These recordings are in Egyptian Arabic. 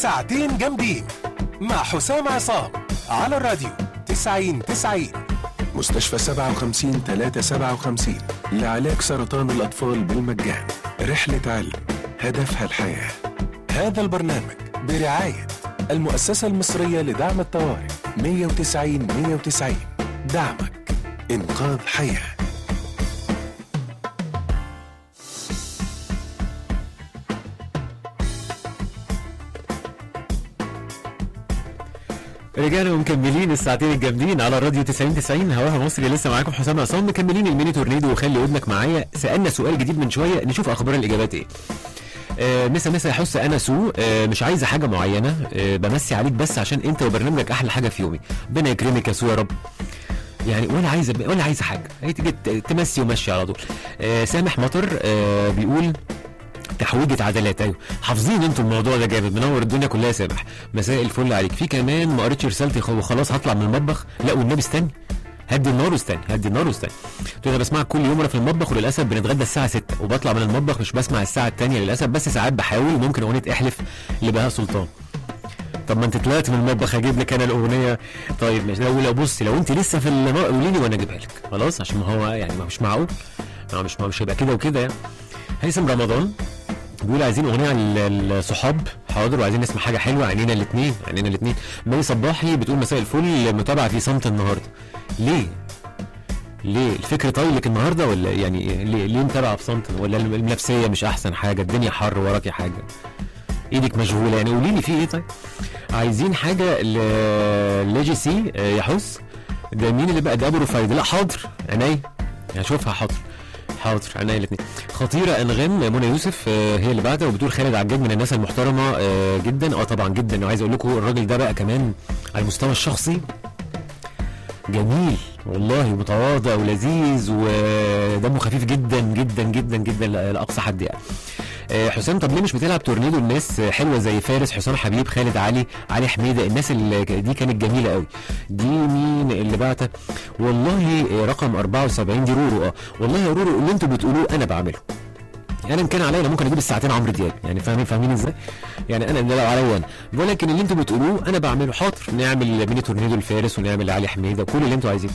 ساعتين جامدين مع حسام عصام على الراديو 90 90 مستشفى 57 357 لعلاج سرطان الأطفال بالمجان رحلة علم هدفها الحياة هذا البرنامج برعاية المؤسسة المصرية لدعم الطوارئ 190 190 دعمك إنقاذ حياه رجعنا ومكملين الساعتين الجامدين على الراديو 90 90 هواها مصري لسه معاكم حسام عصام مكملين الميني تورنيدو وخلي ودنك معايا سالنا سؤال جديد من شويه نشوف اخبار الاجابات ايه آه مسا مسا يا حس انا سو آه مش عايزه حاجه معينه آه بمسي عليك بس عشان انت وبرنامجك احلى حاجه في يومي ربنا يكرمك يا سو يا رب يعني ولا عايزه ولا عايزه حاجه هي تيجي ت- تمسي ومشي على طول آه سامح مطر آه بيقول تحويجة عدلات ايوه حافظين انتوا الموضوع ده جامد منور الدنيا كلها يا سامح مساء الفل عليك في كمان ما قريتش رسالتي خو- خلاص هطلع من المطبخ لا والنبي استني هدي النار واستني هدي النار واستني قلت له انا بسمعك كل يوم وانا في المطبخ وللاسف بنتغدى الساعه 6 وبطلع من المطبخ مش بسمع الساعه الثانيه للاسف بس ساعات بحاول ممكن اغنيه احلف لبهاء سلطان طب ما انت طلعت من المطبخ هجيب لك انا الاغنيه طيب ماشي لو لو بصي لو انت لسه في النار قولي لي وانا اجيبها لك خلاص عشان ما هو يعني ما مش معقول ما مش ما مش هيبقى كده وكده يعني هيثم رمضان بيقول عايزين اغنيه عن ال- الصحاب حاضر وعايزين نسمع حاجه حلوه عينينا الاثنين عينينا الاثنين مي صباحي بتقول مساء الفل متابعه في صمت النهارده ليه ليه الفكر طايلك النهارده ولا يعني ليه, ليه متابعه في صمت ولا النفسيه مش احسن حاجه الدنيا حر وراكي حاجه ايدك مشغوله يعني قولي لي في ايه طيب عايزين حاجه ل ليجيسي آه، يا حس ده مين اللي بقى ده ابو رفايد لا حاضر عينيا هشوفها حاضر حاضر عينيا الاثنين خطيره انغام منى يوسف آه، هي اللي بعتها وبتقول خالد عجاج من الناس المحترمه آه، جدا اه طبعا جدا وعايز اقول لكم الراجل ده بقى كمان على المستوى الشخصي جميل والله متواضع ولذيذ ودمه خفيف جدا جدا جدا جدا لا- لاقصى حد يعني آه، حسام طب ليه مش بتلعب تورنيدو الناس حلوه زي فارس حسام حبيب خالد علي علي حميده الناس اللي ك- دي كانت جميله قوي دي مين اللي بعتها والله آه، رقم 74 دي رورو اه والله يا رورو اللي انتوا بتقولوه انا بعمله انا ان كان عليا انا ممكن اجيب الساعتين عمرو دياب يعني فاهمين فاهمين ازاي يعني انا ده لو عليا انا ولكن اللي انتوا بتقولوه انا بعمله حاضر نعمل ميني تورنيدو الفارس ونعمل علي حميده كل اللي انتوا عايزينه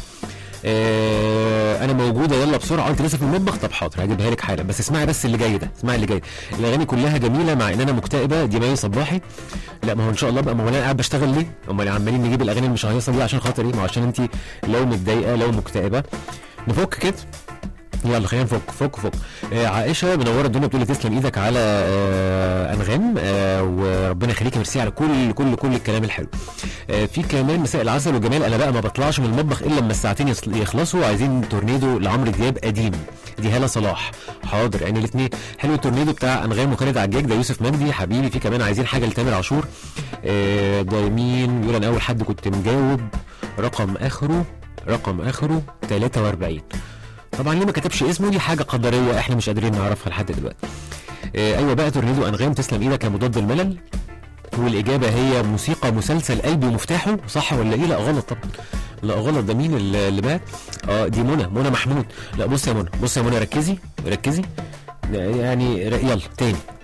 آه انا موجوده يلا بسرعه انت لسه في المطبخ طب حاضر هجيبها لك حالا بس اسمعي بس اللي جاي ده اسمعي اللي جاي الاغاني كلها جميله مع ان انا مكتئبه دي مي صباحي لا ما هو ان شاء الله بقى ما هو انا قاعد بشتغل ليه امال عمالين نجيب الاغاني المشهيصه دي عشان خاطر ايه ما هو عشان انت لو متضايقه لو مكتئبه نفك كده يلا خلينا نفك فك فك آه عائشه منوره الدنيا بتقول لي تسلم ايدك على آه انغام آه وربنا يخليك ميرسي على كل كل كل الكلام الحلو آه في كمان مساء العسل وجمال انا بقى ما بطلعش من المطبخ الا لما الساعتين يصل- يخلصوا عايزين تورنيدو لعمرو دياب قديم دي هاله صلاح حاضر يعني الاثنين حلو التورنيدو بتاع انغام وخالد عجاج ده يوسف مجدي حبيبي في كمان عايزين حاجه لتامر عاشور آه ده مين بيقول انا اول حد كنت مجاوب رقم اخره رقم اخره 43 طبعا ليه ما كتبش اسمه دي حاجه قدريه احنا مش قادرين نعرفها لحد دلوقتي آه ايوه بقى تورنيدو انغام تسلم ايدك يا مضاد الملل والاجابه هي موسيقى مسلسل قلبي ومفتاحه صح ولا ايه لا غلط طبعا لا غلط ده مين اللي اللي بعت اه دي منى منى محمود لا بص يا منى بص يا منى ركزي ركزي يعني ر- يلا تاني